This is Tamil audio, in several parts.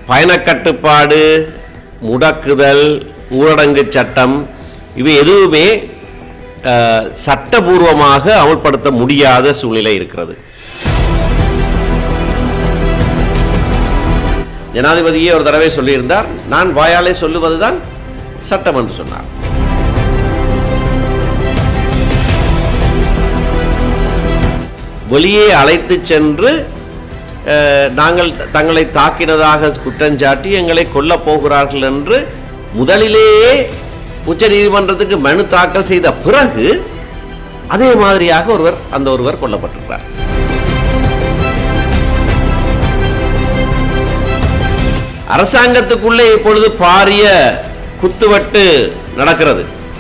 பயணக்கட்டுப்பாடு முடக்குதல் ஊரடங்கு சட்டம் இவை எதுவுமே அஹ், சட்டபூர்வமாக அமல்படுத்த முடியாத சூழ்நிலை இருக்கிறது ஜனாதிபதியே ஒரு தடவை சொல்லியிருந்தார் நான் வாயாலே சொல்லுவதுதான் சட்டம் என்று சொன்னார் வெளியே அழைத்து சென்று அஹ், நாங்கள் தங்களை தாக்கினதாக குற்றஞ்சாட்டி எங்களை கொல்லப் போகிறார்கள் என்று முதலிலேயே உச்ச நீதிமன்றத்துக்கு மனு தாக்கல் செய்த பிறகு அதே மாதிரியாக ஒருவர் அந்த ஒருவர் கொல்லப்பட்டிருக்கிறார் அரசாங்கத்துக்குள்ளே இப்பொழுது பாரிய குத்துவட்டு நடக்கிறது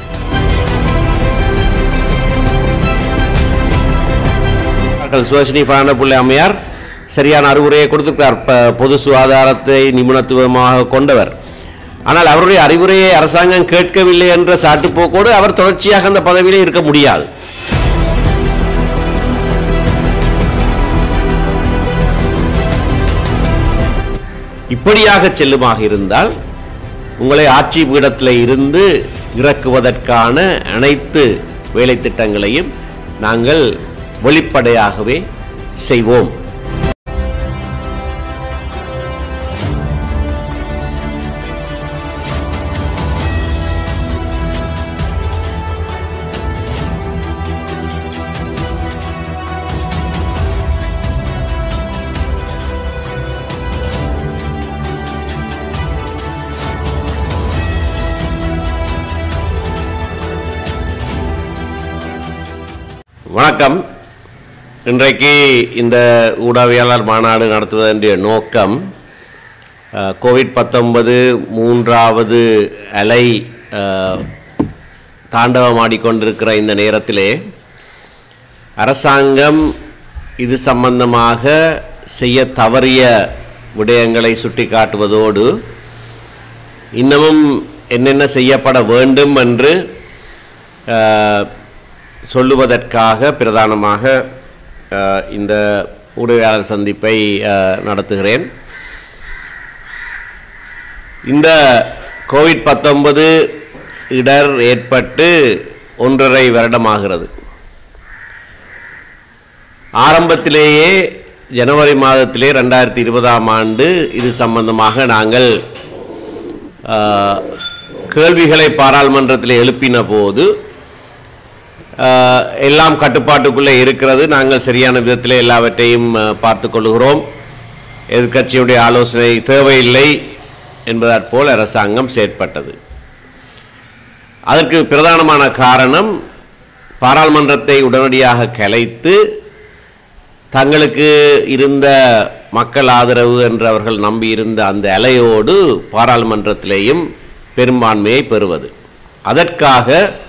டாக்டர் சுஹாசினி பிள்ளை அம்மையார் சரியான அறிவுரையை கொடுத்திருக்கிறார் ப- பொது சுகாதாரத்தை நிபுணத்துவமாக கொண்டவர் ஆனால் அவருடைய அறிவுரையை அரசாங்கம் கேட்கவில்லை என்ற சாட்டுப்போக்கோடு அவர் தொடர்ச்சியாக அந்த பதவியிலே இருக்க முடியாது இப்படியாக செல்லுமாக இருந்தால் உங்களை ஆட்சி பீடத்தில் இருந்து இறக்குவதற்கான அனைத்து வேலை திட்டங்களையும் நாங்கள் வெளிப்படையாகவே செய்வோம் வணக்கம் இன்றைக்கு இந்த ஊடகவியலாளர் மாநாடு நடத்துவதனுடைய நோக்கம் அஹ், கோவிட் பத்தொன்பது மூன்றாவது அலை அஹ், தாண்டவமாடிக்கொண்டிருக்கிற இந்த நேரத்திலே அரசாங்கம் இது சம்பந்தமாக செய்ய தவறிய விடயங்களை சுட்டிக்காட்டுவதோடு இன்னமும் என்னென்ன செய்யப்பட வேண்டும் என்று அஹ், சொல்லுவதற்காக பிரதானமாக அஹ், இந்த ஊடகவியலாளர் சந்திப்பை அஹ், நடத்துகிறேன் இந்த கோவிட் பத்தொன்பது இடர் ஏற்பட்டு ஒன்றரை வருடமாகிறது ஆரம்பத்திலேயே ஜனவரி மாதத்திலே ரெண்டாயிரத்தி இருபதாம் ஆண்டு இது சம்பந்தமாக நாங்கள் ஆஹ், கேள்விகளை பாராளுமன்றத்தில் எழுப்பின போது ஆஹ், எல்லாம் கட்டுப்பாட்டுக்குள்ளே இருக்கிறது நாங்கள் சரியான விதத்தில் எல்லாவற்றையும் ஆஹ், பார்த்து கொள்கிறோம் எதிர்க்கட்சியுடைய ஆலோசனை தேவையில்லை என்பதற்போல் அரசாங்கம் செயற்பட்டது அதற்கு பிரதானமான காரணம் பாராளுமன்றத்தை உடனடியாக கலைத்து தங்களுக்கு இருந்த மக்கள் ஆதரவு என்று அவர்கள் நம்பியிருந்த அந்த அலையோடு பாராளுமன்றத்திலேயும் பெரும்பான்மையை பெறுவது அதற்காக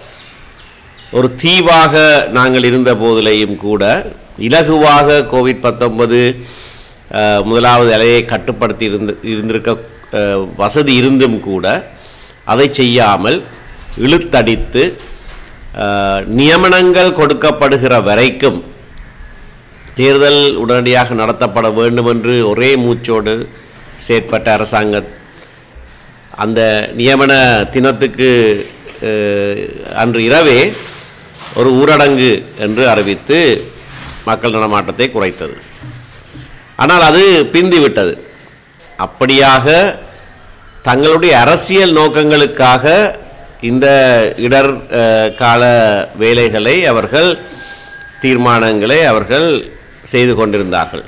ஒரு தீவாக நாங்கள் இருந்த போதிலேயும் கூட இலகுவாக கோவிட் பத்தொன்பது முதலாவது அலையை கட்டுப்படுத்தி இருந்து இருந்திருக்க அஹ், வசதி இருந்தும் கூட அதை செய்யாமல் இழுத்தடித்து அஹ், நியமனங்கள் கொடுக்கப்படுகிற வரைக்கும் தேர்தல் உடனடியாக நடத்தப்பட வேண்டும் என்று ஒரே மூச்சோடு செயற்பட்ட அரசாங்க அந்த நியமன தினத்துக்கு அஹ், அன்று இரவே ஒரு ஊரடங்கு என்று அறிவித்து மக்கள் நடமாட்டத்தை குறைத்தது ஆனால் அது பிந்தி விட்டது அப்படியாக தங்களுடைய அரசியல் நோக்கங்களுக்காக இந்த இடர் அஹ், கால வேலைகளை அவர்கள் தீர்மானங்களை அவர்கள் செய்து கொண்டிருந்தார்கள்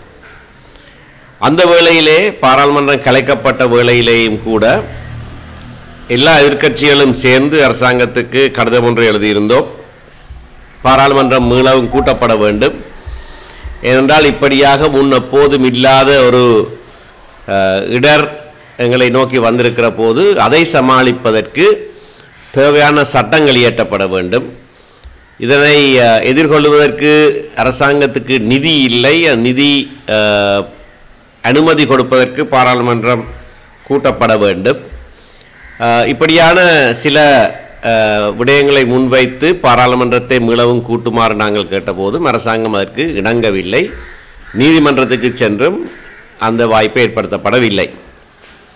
அந்த வேளையிலே பாராளுமன்றம் கலைக்கப்பட்ட வேளையிலேயும் கூட எல்லா எதிர்க்கட்சிகளும் சேர்ந்து அரசாங்கத்துக்கு கடிதம் ஒன்று எழுதியிருந்தோம் பாராளுமன்றம் மீளவும் கூட்டப்பட வேண்டும் ஏனென்றால் இப்படியாக முன் எப்போதும் இல்லாத ஒரு அஹ், இடர் எங்களை நோக்கி வந்திருக்கிற போது அதை சமாளிப்பதற்கு தேவையான சட்டங்கள் இயற்றப்பட வேண்டும் இதனை அஹ், எதிர்கொள்வதற்கு அரசாங்கத்துக்கு நிதி இல்லை அந்த நிதி அஹ், அனுமதி கொடுப்பதற்கு பாராளுமன்றம் கூட்டப்பட வேண்டும் அஹ், இப்படியான சில அஹ், விடயங்களை முன்வைத்து பாராளுமன்றத்தை மீளவும் கூட்டுமாறு நாங்கள் கேட்டபோதும் அரசாங்கம் அதற்கு இணங்கவில்லை நீதிமன்றத்துக்கு சென்றும் அந்த வாய்ப்பு ஏற்படுத்தப்படவில்லை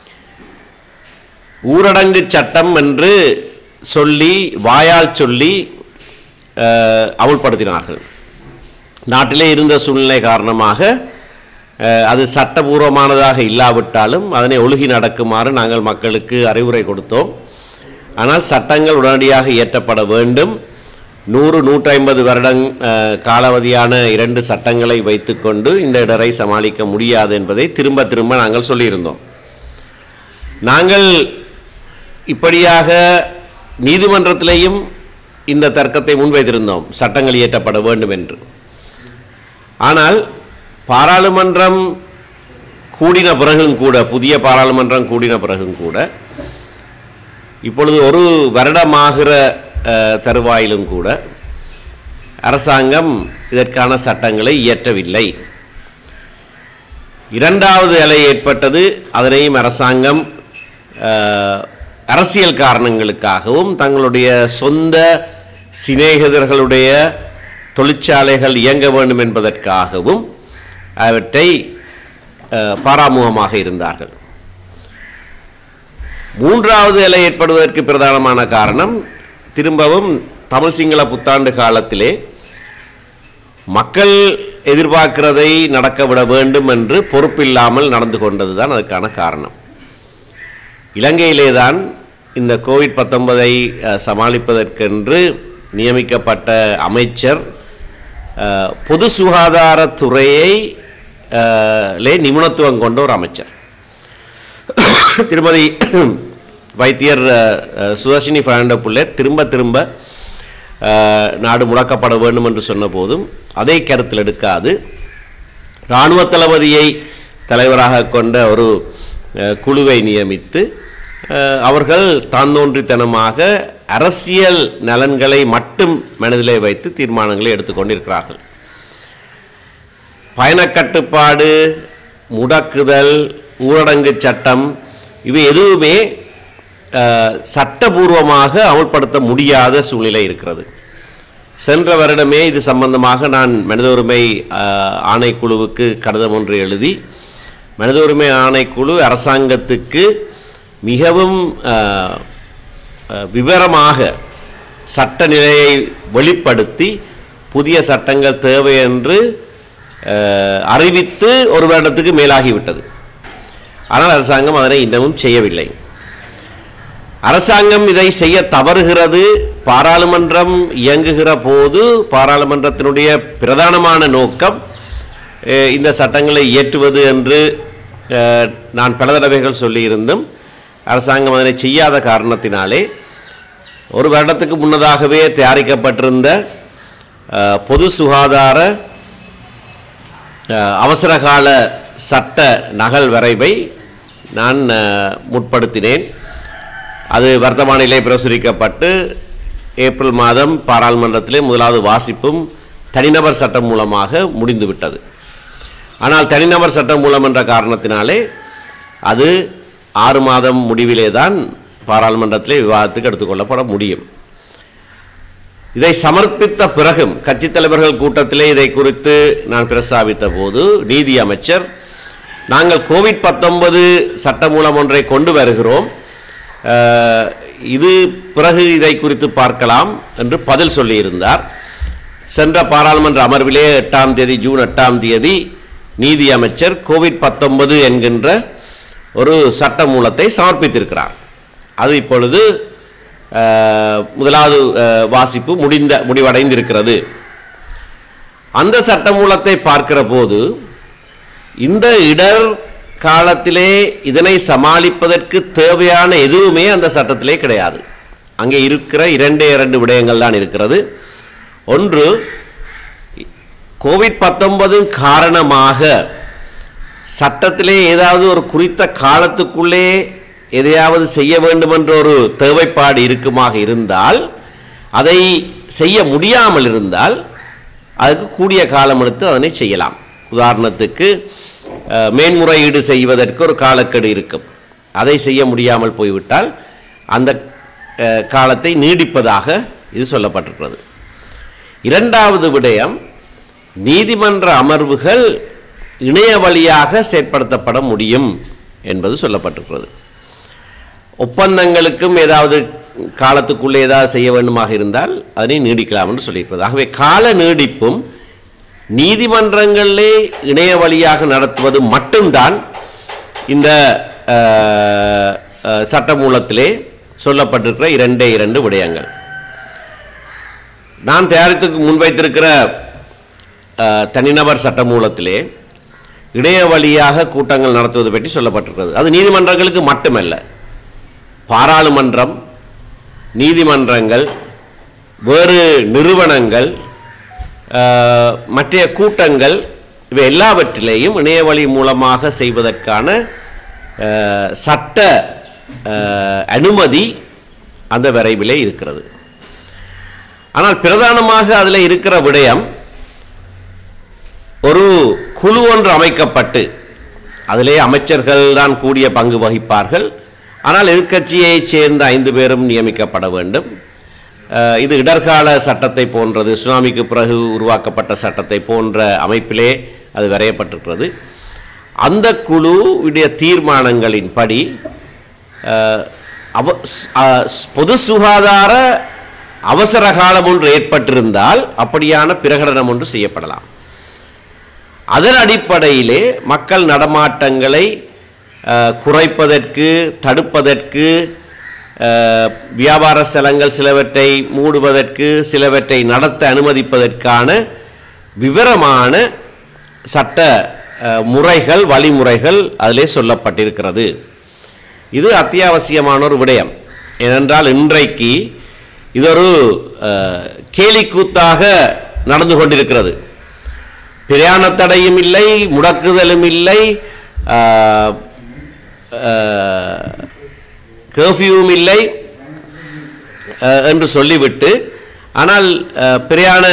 ஊரடங்கு சட்டம் என்று சொல்லி வாயால் சொல்லி அஹ், அமுல்படுத்தினார்கள் நாட்டிலே இருந்த சூழ்நிலை காரணமாக அஹ், அது சட்டபூர்வமானதாக இல்லாவிட்டாலும் அதனை ஒழுகி நடக்குமாறு நாங்கள் மக்களுக்கு அறிவுரை கொடுத்தோம் ஆனால் சட்டங்கள் உடனடியாக இயற்றப்பட வேண்டும் நூறு நூற்றி ஐம்பது வருடம் அஹ், காலாவதியான இரண்டு சட்டங்களை வைத்துக்கொண்டு இந்த இடரை சமாளிக்க முடியாது என்பதை திரும்ப திரும்ப நாங்கள் சொல்லியிருந்தோம் நாங்கள் இப்படியாக நீதிமன்றத்திலேயும் இந்த தர்க்கத்தை முன்வைத்திருந்தோம் சட்டங்கள் இயற்றப்பட வேண்டும் என்று ஆனால் பாராளுமன்றம் கூடின பிறகும் கூட புதிய பாராளுமன்றம் கூடின பிறகும் கூட இப்பொழுது ஒரு வருடமாகிற அஹ், தருவாயிலும் கூட அரசாங்கம் இதற்கான சட்டங்களை இயற்றவில்லை இரண்டாவது அலை ஏற்பட்டது அதனையும் அரசாங்கம் அஹ், அரசியல் காரணங்களுக்காகவும் தங்களுடைய சொந்த சிநேகிதர்களுடைய தொழிற்சாலைகள் இயங்க வேண்டும் என்பதற்காகவும் அவற்றை அஹ், பாராமுகமாக இருந்தார்கள் மூன்றாவது அலை ஏற்படுவதற்கு பிரதானமான காரணம் திரும்பவும் தமிழ் சிங்கள புத்தாண்டு காலத்திலே மக்கள் எதிர்பார்க்கிறதை நடக்க விட வேண்டும் என்று பொறுப்பில்லாமல் நடந்து கொண்டது தான் அதுக்கான காரணம் இலங்கையிலே தான் இந்த கோவிட் பத்தொன்பதை சமாளிப்பதற்கென்று நியமிக்கப்பட்ட அமைச்சர் அஹ், பொது சுகாதாரத்துறையை அஹ், லே நிபுணத்துவம் கொண்ட ஒரு அமைச்சர் திருமதி வைத்தியர் அஹ், அஹ், சுதர்ஷினி ஃபெர்னாண்டோ புள்ளே திரும்ப திரும்ப அஹ், நாடு முடக்கப்பட வேண்டும் என்று சொன்ன போதும் அதை கருத்தில் எடுக்காது இராணுவ தளபதியை தலைவராக கொண்ட ஒரு அஹ், குழுவை நியமித்து அஹ், அவர்கள் தாந்தோன்றித்தனமாக அரசியல் நலன்களை மட்டும் மனதிலே வைத்து தீர்மானங்களை எடுத்துக்கொண்டிருக்கிறார்கள் பயணக்கட்டுப்பாடு முடக்குதல் ஊரடங்கு சட்டம் இவை எதுவுமே அஹ், சட்டபூர்வமாக அமல்படுத்த முடியாத சூழ்நிலை இருக்கிறது சென்ற வருடமே இது சம்பந்தமாக நான் மனித உரிமை அஹ், ஆணைக்குழுவுக்கு கடிதம் ஒன்று எழுதி மனித உரிமை ஆணைக்குழு அரசாங்கத்துக்கு மிகவும் அஹ், அஹ், விவரமாக சட்ட நிலையை வெளிப்படுத்தி புதிய சட்டங்கள் தேவை என்று அஹ், அறிவித்து ஒரு வருடத்துக்கு மேலாகிவிட்டது ஆனால் அரசாங்கம் அதனை இன்னமும் செய்யவில்லை அரசாங்கம் இதை செய்ய தவறுகிறது பாராளுமன்றம் இயங்குகிற போது பாராளுமன்றத்தினுடைய பிரதானமான நோக்கம் அஹ், இந்த சட்டங்களை இயற்றுவது என்று அஹ், நான் பல தடவைகள் சொல்லியிருந்தும் அரசாங்கம் அதனை செய்யாத காரணத்தினாலே ஒரு வருடத்துக்கு முன்னதாகவே தயாரிக்கப்பட்டிருந்த அஹ், பொது சுகாதார அஹ், அவசரகால சட்ட நகல் வரைவை நான் அஹ், முற்படுத்தினேன் அது வர்த்தமானிலே பிரசுரிக்கப்பட்டு ஏப்ரல் மாதம் பாராளுமன்றத்திலே முதலாவது வாசிப்பும் தனிநபர் சட்டம் மூலமாக முடிந்துவிட்டது ஆனால் தனிநபர் சட்டம் மூலம் என்ற காரணத்தினாலே அது ஆறு மாதம் முடிவிலே தான் பாராளுமன்றத்திலே விவாதத்துக்கு எடுத்துக்கொள்ளப்பட முடியும் இதை சமர்ப்பித்த பிறகும் கட்சித் தலைவர்கள் கூட்டத்திலே இதை குறித்து நான் பிரஸ்தாபித்த போது நீதி அமைச்சர் நாங்கள் கோவிட் பத்தொன்பது சட்டமூலம் ஒன்றை கொண்டு வருகிறோம் அஹ், இது பிறகு இதை குறித்து பார்க்கலாம் என்று பதில் சொல்லியிருந்தார் சென்ற பாராளுமன்ற அமர்விலே எட்டாம் தேதி ஜூன் எட்டாம் தேதி நீதி அமைச்சர் கோவிட் பத்தொன்பது என்கின்ற ஒரு சட்ட மூலத்தை சமர்ப்பித்திருக்கிறார் அது இப்பொழுது அஹ், முதலாவது அஹ், வாசிப்பு முடிந்த முடிவடைந்திருக்கிறது அந்த சட்ட மூலத்தை பார்க்கிற போது இந்த இடர் காலத்திலே இதனை சமாளிப்பதற்கு தேவையான எதுவுமே அந்த சட்டத்திலே கிடையாது அங்கே இருக்கிற இரண்டே இரண்டு விடயங்கள் தான் இருக்கிறது ஒன்று கோவிட் பத்தொன்பது காரணமாக சட்டத்திலே ஏதாவது ஒரு குறித்த காலத்துக்குள்ளே எதையாவது செய்ய வேண்டும் என்ற ஒரு தேவைப்பாடு இருக்குமாக இருந்தால் அதை செய்ய முடியாமல் இருந்தால் அதுக்கு கூடிய காலம் எடுத்து அதனை செய்யலாம் உதாரணத்துக்கு அஹ், மேன்முறையீடு செய்வதற்கு ஒரு காலக்கெடு இருக்கும் அதை செய்ய முடியாமல் போய்விட்டால் அந்த அஹ், காலத்தை நீடிப்பதாக இது சொல்லப்பட்டிருக்கிறது இரண்டாவது விடயம் நீதிமன்ற அமர்வுகள் இணைய வழியாக செயற்படுத்தப்பட முடியும் என்பது சொல்லப்பட்டிருக்கிறது ஒப்பந்தங்களுக்கும் ஏதாவது காலத்துக்குள்ளே ஏதாவது செய்ய வேண்டுமாக இருந்தால் அதனை நீடிக்கலாம் என்று சொல்லியிருக்கிறது ஆகவே கால நீடிப்பும் நீதிமன்றங்களிலே இணைய வழியாக நடத்துவது மட்டும்தான் இந்த அஹ், அஹ், சட்டமூலத்திலே சொல்லப்பட்டிருக்கிற இரண்டே இரண்டு விடயங்கள் நான் தயாரித்து முன்வைத்திருக்கிற அஹ், தனிநபர் சட்டமூலத்திலே இணைய வழியாக கூட்டங்கள் நடத்துவது பற்றி சொல்லப்பட்டிருக்கிறது அது நீதிமன்றங்களுக்கு மட்டுமல்ல பாராளுமன்றம் நீதிமன்றங்கள் வேறு நிறுவனங்கள் அஹ், மற்ற கூட்டங்கள் இவை எல்லாவற்றிலேயும் இணைய வழி மூலமாக செய்வதற்கான அஹ், சட்ட அஹ், அனுமதி அந்த விரைவிலே இருக்கிறது ஆனால் பிரதானமாக அதில் இருக்கிற விடயம் ஒரு குழு ஒன்று அமைக்கப்பட்டு அதிலே அமைச்சர்கள் தான் கூடிய பங்கு வகிப்பார்கள் ஆனால் எதிர்க்கட்சியைச் சேர்ந்த ஐந்து பேரும் நியமிக்கப்பட வேண்டும் அஹ், இது இடர்கால சட்டத்தை போன்றது சுனாமிக்கு பிறகு உருவாக்கப்பட்ட சட்டத்தை போன்ற அமைப்பிலே அது வரையப்பட்டிருக்கிறது அந்த குழுவுடைய தீர்மானங்களின்படி அஹ், அவ ஸ்- அஹ், ஸ்- பொது சுகாதார அவசர காலம் ஒன்று ஏற்பட்டிருந்தால் அப்படியான பிரகடனம் ஒன்று செய்யப்படலாம் அதன் அடிப்படையிலே மக்கள் நடமாட்டங்களை அஹ், குறைப்பதற்கு தடுப்பதற்கு அஹ், வியாபார ஸ்தலங்கள் சிலவற்றை மூடுவதற்கு சிலவற்றை நடத்த அனுமதிப்பதற்கான விவரமான சட்ட அஹ், முறைகள் வழிமுறைகள் அதிலே சொல்லப்பட்டிருக்கிறது இது அத்தியாவசியமான ஒரு விடயம் ஏனென்றால் இன்றைக்கு இது ஒரு அஹ், கேலிக்கூத்தாக நடந்து கொண்டிருக்கிறது பிரயாண தடையும் இல்லை முடக்குதலும் இல்லை கர்ஃபியூவும் இல்லை அஹ், என்று சொல்லிவிட்டு ஆனால் அஹ், பிரயாண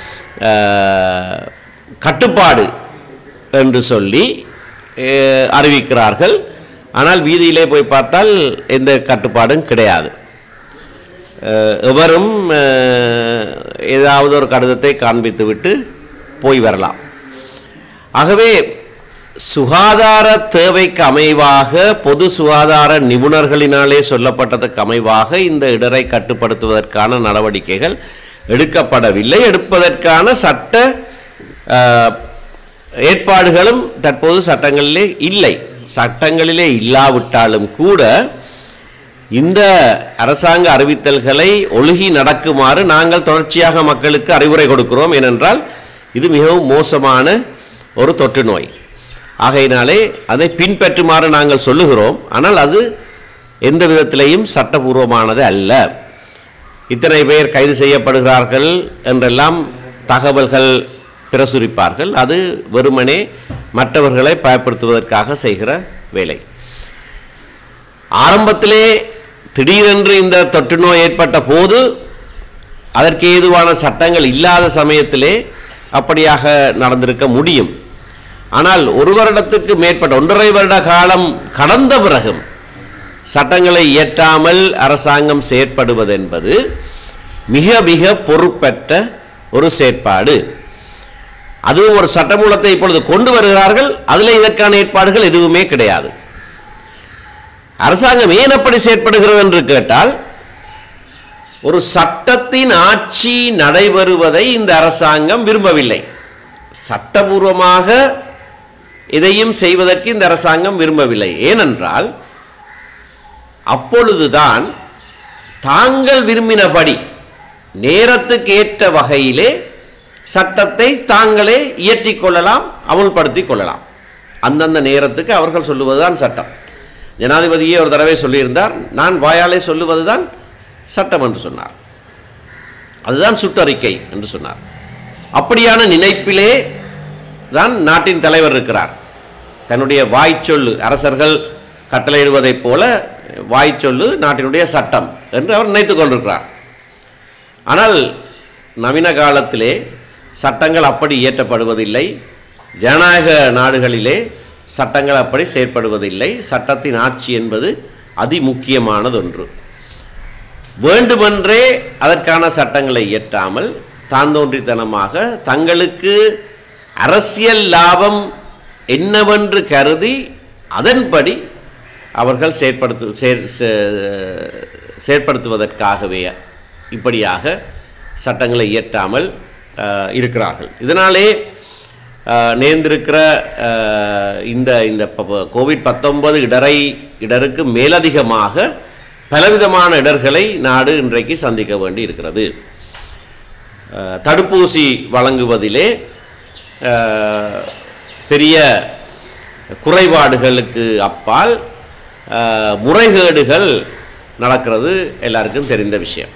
அஹ், கட்டுப்பாடு என்று சொல்லி அஹ், அறிவிக்கிறார்கள் ஆனால் வீதியிலே போய் பார்த்தால் எந்த கட்டுப்பாடும் கிடையாது அஹ், எவரும் அஹ், ஏதாவது ஒரு கடிதத்தை காண்பித்துவிட்டு போய் வரலாம் ஆகவே சுகாதார தேவைக்கு அமைவாக பொது சுகாதார நிபுணர்களினாலே சொல்லப்பட்டதுக்கு அமைவாக இந்த இடரை கட்டுப்படுத்துவதற்கான நடவடிக்கைகள் எடுக்கப்படவில்லை எடுப்பதற்கான சட்ட அஹ், ஏற்பாடுகளும் தற்போது சட்டங்களிலே இல்லை சட்டங்களிலே இல்லாவிட்டாலும் கூட இந்த அரசாங்க அறிவித்தல்களை ஒழுகி நடக்குமாறு நாங்கள் தொடர்ச்சியாக மக்களுக்கு அறிவுரை கொடுக்கிறோம் ஏனென்றால் இது மிகவும் மோசமான ஒரு தொற்று நோய் ஆகையினாலே அதை பின்பற்றுமாறு நாங்கள் சொல்லுகிறோம் ஆனால் அது எந்த விதத்திலேயும் சட்டபூர்வமானது அல்ல இத்தனை பேர் கைது செய்யப்படுகிறார்கள் என்றெல்லாம் தகவல்கள் பிரசுரிப்பார்கள் அது வெறுமனே மற்றவர்களை பயப்படுத்துவதற்காக செய்கிற வேலை ஆரம்பத்திலே திடீரென்று இந்த தொற்று நோய் ஏற்பட்ட போது அதற்கு ஏதுவான சட்டங்கள் இல்லாத சமயத்திலே அப்படியாக நடந்திருக்க முடியும் ஆனால் ஒரு வருடத்துக்கு மேற்பட்ட ஒன்றரை வருட காலம் கடந்த பிறகும் சட்டங்களை இயற்றாமல் அரசாங்கம் செயற்படுவது என்பது மிக மிக பொறுப்பற்ற ஒரு செயற்பாடு அதுவும் ஒரு சட்டமூலத்தை இப்பொழுது கொண்டு வருகிறார்கள் அதில் இதற்கான ஏற்பாடுகள் எதுவுமே கிடையாது அரசாங்கம் ஏன் அப்படி செயற்படுகிறது என்று கேட்டால் ஒரு சட்டத்தின் ஆட்சி நடைபெறுவதை இந்த அரசாங்கம் விரும்பவில்லை சட்டபூர்வமாக இதையும் செய்வதற்கு இந்த அரசாங்கம் விரும்பவில்லை ஏனென்றால் அப்பொழுதுதான் தாங்கள் விரும்பினபடி நேரத்துக்கு ஏற்ற வகையிலே சட்டத்தை தாங்களே இயற்றிக் கொள்ளலாம் அமுல்படுத்திக் கொள்ளலாம் அந்தந்த நேரத்துக்கு அவர்கள் சொல்லுவதுதான் சட்டம் ஜனாதிபதியே ஒரு தடவை சொல்லியிருந்தார் நான் வாயாலே சொல்லுவதுதான் சட்டம் என்று சொன்னார் அதுதான் சுற்றறிக்கை என்று சொன்னார் அப்படியான நினைப்பிலே தான் நாட்டின் தலைவர் இருக்கிறார் தன்னுடைய வாய்ச்சொல்லு அரசர்கள் கட்டளையிடுவதைப் போல வாய்ச்சொல்லு நாட்டினுடைய சட்டம் என்று அவர் நினைத்துக் கொண்டிருக்கிறார் ஆனால் நவீன காலத்திலே சட்டங்கள் அப்படி இயற்றப்படுவதில்லை ஜனநாயக நாடுகளிலே சட்டங்கள் அப்படி செயற்படுவதில்லை சட்டத்தின் ஆட்சி என்பது அதிமுக்கியமானது ஒன்று வேண்டுமென்றே அதற்கான சட்டங்களை இயற்றாமல் தாந்தோன்றித்தனமாக தங்களுக்கு அரசியல் லாபம் என்னவென்று கருதி அதன்படி அவர்கள் செயற்படுத்து செயற்- செ- செயற்படுத்துவதற்காகவே இப்படியாக சட்டங்களை இயற்றாமல் அஹ், இருக்கிறார்கள் இதனாலே அஹ், நேர்ந்திருக்கிற அஹ், இந்த இந்த ப- கோவிட் பத்தொன்பது இடரை இடருக்கு மேலதிகமாக பலவிதமான இடர்களை நாடு இன்றைக்கு சந்திக்க வேண்டி இருக்கிறது அஹ், தடுப்பூசி வழங்குவதிலே அஹ், பெரிய குறைபாடுகளுக்கு அப்பால் அஹ், முறைகேடுகள் நடக்கிறது எல்லாருக்கும் தெரிந்த விஷயம்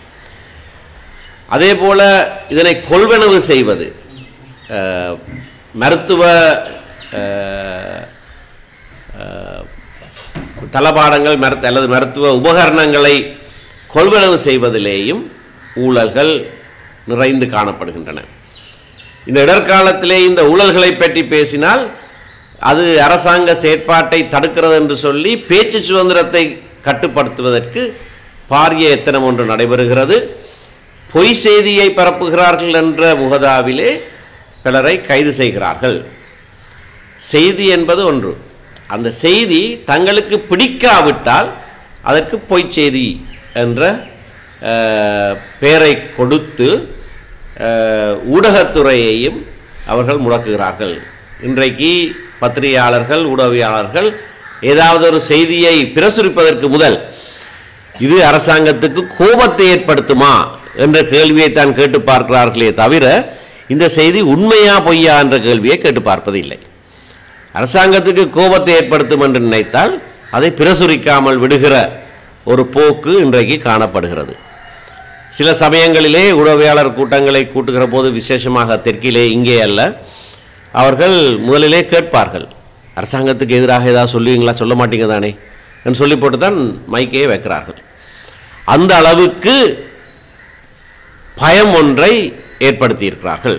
அதே போல இதனை கொள்வனவு செய்வது அஹ், மருத்துவ அஹ், அஹ், தளபாடங்கள் மருத்து அல்லது மருத்துவ உபகரணங்களை கொள்வனவு செய்வதிலேயும் ஊழல்கள் நிறைந்து காணப்படுகின்றன இந்த இடர்காலத்திலே இந்த ஊழல்களை பற்றி பேசினால் அது அரசாங்க செயற்பாட்டை தடுக்கிறது என்று சொல்லி பேச்சு சுதந்திரத்தை கட்டுப்படுத்துவதற்கு பாரிய எத்தனம் ஒன்று நடைபெறுகிறது பொய் செய்தியை பரப்புகிறார்கள் என்ற முகதாவிலே பலரை கைது செய்கிறார்கள் செய்தி என்பது ஒன்று அந்த செய்தி தங்களுக்கு பிடிக்காவிட்டால் அதற்கு பொய் செய்தி என்ற அஹ், பெயரை கொடுத்து அஹ், ஊடகத்துறையையும் அவர்கள் முடக்குகிறார்கள் இன்றைக்கு பத்திரிகையாளர்கள் ஊடகவியாளர்கள் ஏதாவது ஒரு செய்தியை பிரசுரிப்பதற்கு முதல் இது அரசாங்கத்துக்கு கோபத்தை ஏற்படுத்துமா என்ற கேள்வியை தான் கேட்டு பார்க்கிறார்களே தவிர இந்த செய்தி உண்மையா பொய்யா என்ற கேள்வியை கேட்டு பார்ப்பதில்லை அரசாங்கத்துக்கு கோபத்தை ஏற்படுத்தும் என்று நினைத்தால் அதை பிரசுரிக்காமல் விடுகிற ஒரு போக்கு இன்றைக்கு காணப்படுகிறது சில சமயங்களிலே உளவியாளர் கூட்டங்களை கூட்டுகிற போது விசேஷமாக தெற்கிலே இங்கே அல்ல அவர்கள் முதலிலே கேட்பார்கள் அரசாங்கத்துக்கு எதிராக ஏதாவது சொல்லுவீங்களா சொல்ல மாட்டீங்க தானே என்று சொல்லி போட்டு தான் மைக்கையே வைக்கிறார்கள் அந்த அளவுக்கு பயம் ஒன்றை ஏற்படுத்தியிருக்கிறார்கள்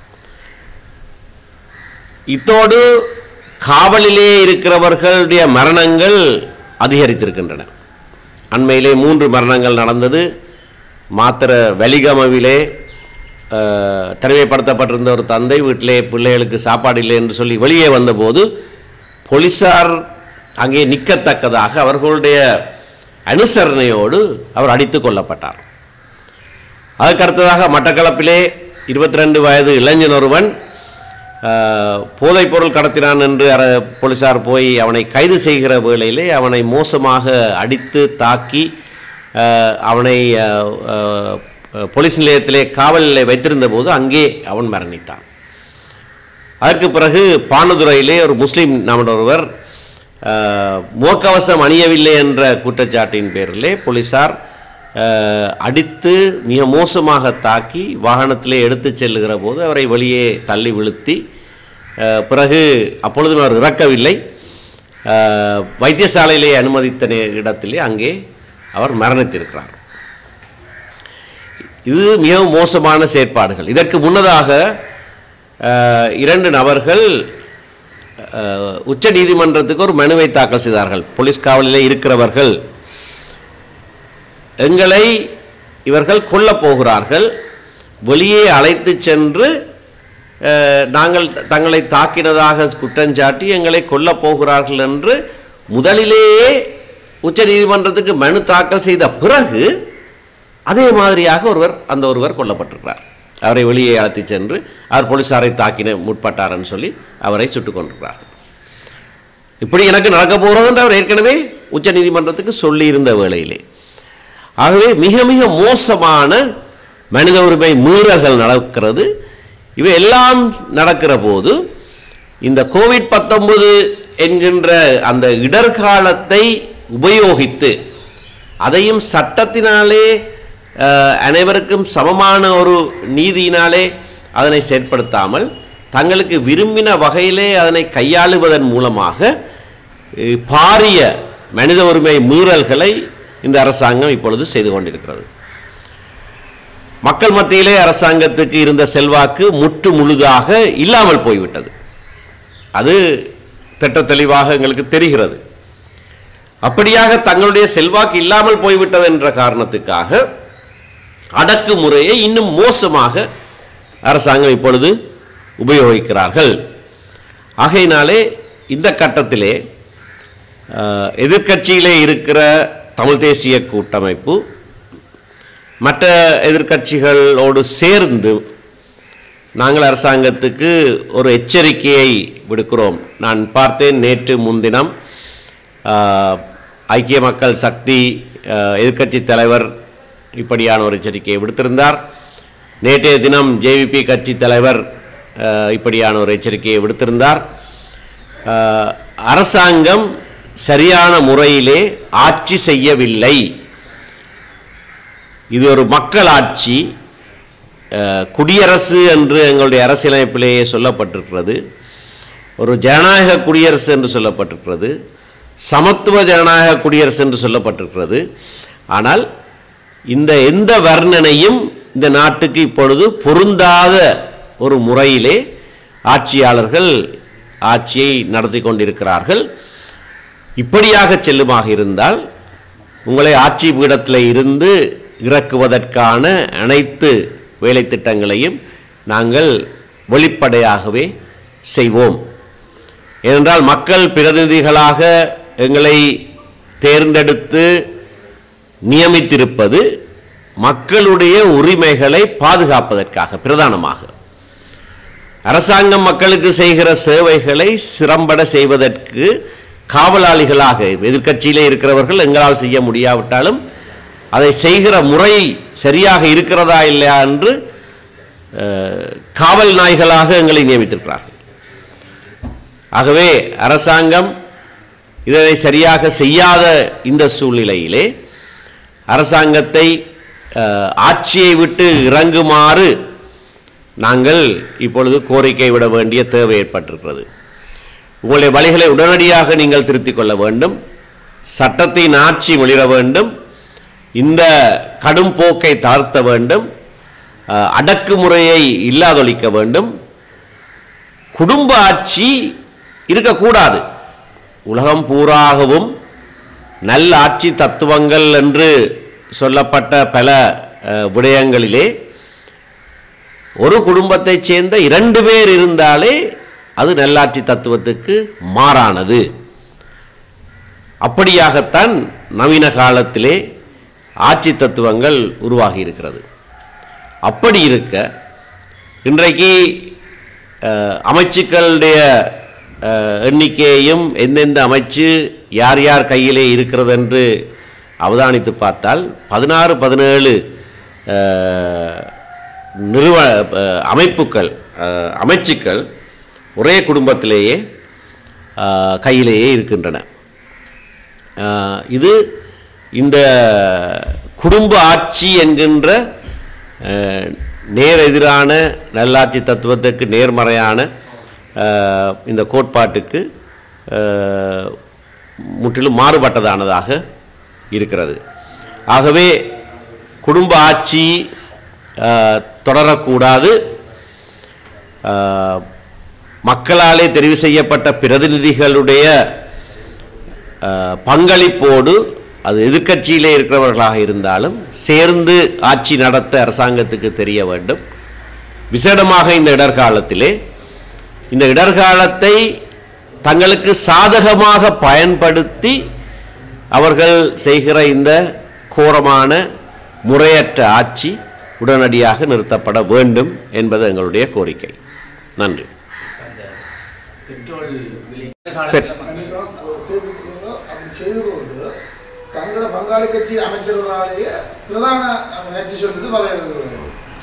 இத்தோடு காவலிலே இருக்கிறவர்களுடைய மரணங்கள் அதிகரித்திருக்கின்றன அண்மையிலே மூன்று மரணங்கள் நடந்தது மாத்திர வலிகமவிலே அஹ், தனிமைப்படுத்தப்பட்டிருந்த ஒரு தந்தை வீட்டிலே பிள்ளைகளுக்கு சாப்பாடு இல்லை என்று சொல்லி வெளியே வந்தபோது போலீசார் அங்கே நிற்கத்தக்கதாக அவர்களுடைய அனுசரணையோடு அவர் அடித்து கொல்லப்பட்டார் அதற்கு அடுத்ததாக மட்டக்களப்பிலே இருபத்தி ரெண்டு வயது இளைஞன் ஒருவன் ஆஹ், போதைப்பொருள் கடத்தினான் என்று அர போலீசார் போய் அவனை கைது செய்கிற வேளையிலே அவனை மோசமாக அடித்து தாக்கி ஆஹ், அவனை ஆஹ், ஆஹ், போலீஸ் நிலையத்திலே காவலில் வைத்திருந்த போது அங்கே அவன் மரணித்தான் அதற்கு பிறகு பானதுரையிலே ஒரு முஸ்லீம் நபர் ஒருவர் ஆஹ், முகக்கவசம் அணியவில்லை என்ற குற்றச்சாட்டின் பேரிலே போலீசார் ஆஹ், அடித்து மிக மோசமாக தாக்கி வாகனத்திலே எடுத்துச் செல்லுகிற போது அவரை வெளியே தள்ளி விழுத்தி ஆஹ், பிறகு அப்பொழுதும் அவர் இறக்கவில்லை ஆஹ், வைத்தியசாலையிலே அனுமதித்த நே- இடத்திலே அங்கே அவர் மரணித்திருக்கிறார் இது மிகவும் மோசமான செயற்பாடுகள் இதற்கு முன்னதாக அஹ், இரண்டு நபர்கள் அஹ், உச்ச நீதிமன்றத்துக்கு ஒரு மனுவை தாக்கல் செய்தார்கள் போலீஸ் காவலிலே இருக்கிறவர்கள் எங்களை இவர்கள் கொல்லப் போகிறார்கள் வெளியே அழைத்து சென்று அஹ், நாங்கள் தங்களை தாக்கினதாக குற்றஞ்சாட்டி எங்களை கொல்லப் போகிறார்கள் என்று முதலிலேயே உச்ச நீதிமன்றத்துக்கு மனு தாக்கல் செய்த பிறகு அதே மாதிரியாக ஒருவர் அந்த ஒருவர் கொல்லப்பட்டிருக்கிறார் அவரை வெளியே அழைத்து சென்று அவர் போலீசாரை தாக்கின முற்பட்டார்னு சொல்லி அவரை சுட்டுக் கொண்டிருக்கிறார்கள் இப்படி எனக்கு நடக்க போகிறது என்று அவர் ஏற்கனவே உச்ச நீதிமன்றத்துக்கு சொல்லியிருந்த வேளையிலே ஆகவே மிக மிக மோசமான மனித உரிமை மீறல்கள் நடக்கிறது இவை எல்லாம் நடக்கிற போது இந்த கோவிட் பத்தொன்பது என்கின்ற அந்த இடர்காலத்தை உபயோகித்து அதையும் சட்டத்தினாலே அஹ், அனைவருக்கும் சமமான ஒரு நீதியினாலே அதனை செயற்படுத்தாமல் தங்களுக்கு விரும்பின வகையிலே அதனை கையாளுவதன் மூலமாக அஹ், பாரிய மனித உரிமை மீறல்களை இந்த அரசாங்கம் இப்பொழுது செய்து கொண்டிருக்கிறது மக்கள் மத்தியிலே அரசாங்கத்துக்கு இருந்த செல்வாக்கு முற்று முழுதாக இல்லாமல் போய்விட்டது அது திட்ட தெளிவாக எங்களுக்கு தெரிகிறது அப்படியாக தங்களுடைய செல்வாக்கு இல்லாமல் போய்விட்டது என்ற காரணத்துக்காக அடக்குமுறையை இன்னும் மோசமாக அரசாங்கம் இப்பொழுது உபயோகிக்கிறார்கள் ஆகையினாலே இந்த கட்டத்திலே அஹ், எதிர்க்கட்சியிலே இருக்கிற தமிழ் தேசிய கூட்டமைப்பு மற்ற எதிர்க்கட்சிகளோடு சேர்ந்து நாங்கள் அரசாங்கத்துக்கு ஒரு எச்சரிக்கையை விடுக்கிறோம் நான் பார்த்தேன் நேற்று முன்தினம் ஆஹ், ஐக்கிய மக்கள் சக்தி ஆஹ், எதிர்க்கட்சி தலைவர் இப்படியான ஒரு எச்சரிக்கையை விடுத்திருந்தார் நேற்றைய தினம் ஜேவிபி கட்சி தலைவர் ஆஹ், இப்படியான ஒரு எச்சரிக்கையை விடுத்திருந்தார் ஆஹ், அரசாங்கம் சரியான முறையிலே ஆட்சி செய்யவில்லை இது ஒரு மக்களாட்சி அஹ், குடியரசு என்று எங்களுடைய அரசியலமைப்பிலேயே சொல்லப்பட்டிருக்கிறது ஒரு ஜனநாயக குடியரசு என்று சொல்லப்பட்டிருக்கிறது சமத்துவ ஜனநாயக குடியரசு என்று சொல்லப்பட்டிருக்கிறது ஆனால் இந்த எந்த வர்ணனையும் இந்த நாட்டுக்கு இப்பொழுது பொருந்தாத ஒரு முறையிலே ஆட்சியாளர்கள் ஆட்சியை நடத்தி கொண்டிருக்கிறார்கள் இப்படியாக செல்லுமாக இருந்தால் உங்களை ஆட்சி பீடத்தில் இருந்து இறக்குவதற்கான அனைத்து வேலை திட்டங்களையும் நாங்கள் வெளிப்படையாகவே செய்வோம் ஏனென்றால் மக்கள் பிரதிநிதிகளாக எங்களை தேர்ந்தெடுத்து நியமித்திருப்பது மக்களுடைய உரிமைகளை பாதுகாப்பதற்காக பிரதானமாக அரசாங்கம் மக்களுக்கு செய்கிற சேவைகளை சிறம்பட செய்வதற்கு காவலாளிகளாக எதிர்க்கட்சியிலே இருக்கிறவர்கள் எங்களால் செய்ய முடியாவிட்டாலும் அதை செய்கிற முறை சரியாக இருக்கிறதா இல்லையா என்று அஹ், காவல் நாய்களாக எங்களை நியமித்திருக்கிறார்கள் ஆகவே அரசாங்கம் இதனை சரியாக செய்யாத இந்த சூழ்நிலையிலே அரசாங்கத்தை அஹ், ஆட்சியை விட்டு இறங்குமாறு நாங்கள் இப்பொழுது கோரிக்கை விட வேண்டிய தேவை ஏற்பட்டிருக்கிறது உங்களுடைய வழிகளை உடனடியாக நீங்கள் திருத்திக் கொள்ள வேண்டும் சட்டத்தின் ஆட்சி ஒளிர வேண்டும் இந்த கடும் போக்கை தாழ்த்த வேண்டும் அஹ், அடக்குமுறையை இல்லாதொழிக்க வேண்டும் குடும்ப ஆட்சி இருக்கக்கூடாது உலகம் பூராகவும் நல்ல ஆட்சி தத்துவங்கள் என்று சொல்லப்பட்ட பல அஹ், விடயங்களிலே ஒரு குடும்பத்தைச் சேர்ந்த இரண்டு பேர் இருந்தாலே அது நல்லாட்சி தத்துவத்துக்கு மாறானது அப்படியாகத்தான் நவீன காலத்திலே ஆட்சி தத்துவங்கள் உருவாகி இருக்கிறது அப்படி இருக்க இன்றைக்கு அஹ், அமைச்சுக்களுடைய அஹ், எண்ணிக்கையையும் எந்தெந்த அமைச்சு யார் யார் கையிலே இருக்கிறது என்று அவதானித்து பார்த்தால் பதினாறு பதினேழு நிறுவ அஹ், அமைப்புகள் அஹ், அமைச்சுக்கள் ஒரே குடும்பத்திலேயே அஹ், கையிலேயே இருக்கின்றன அஹ், இது இந்த குடும்ப ஆட்சி என்கின்ற அஹ், நேர் எதிரான நல்லாட்சி தத்துவத்துக்கு நேர்மறையான அஹ், இந்த கோட்பாட்டுக்கு அஹ், முற்றிலும் மாறுபட்டதானதாக இருக்கிறது ஆகவே குடும்ப ஆட்சி அஹ், தொடரக்கூடாது அஹ், மக்களாலே தெரிவு செய்யப்பட்ட பிரதிநிதிகளுடைய அஹ், பங்களிப்போடு அது எதிர்க்கட்சியிலே இருக்கிறவர்களாக இருந்தாலும் சேர்ந்து ஆட்சி நடத்த அரசாங்கத்துக்கு தெரிய வேண்டும் விசேடமாக இந்த இடர்காலத்திலே இந்த இடர்காலத்தை தங்களுக்கு சாதகமாக பயன்படுத்தி அவர்கள் செய்கிற இந்த கோரமான முறையற்ற ஆட்சி உடனடியாக நிறுத்தப்பட வேண்டும் என்பது எங்களுடைய கோரிக்கை நன்றி பெட்ரோல் விலை பெட்- காலத்தில் சேர்த்துக்கொள்ளுங்க அப்படி செய்து கொண்டு தங்களோட பங்காளி கட்சி அமைச்சர்களாலேயே பிரதான கட்சி சொல்றது பதவி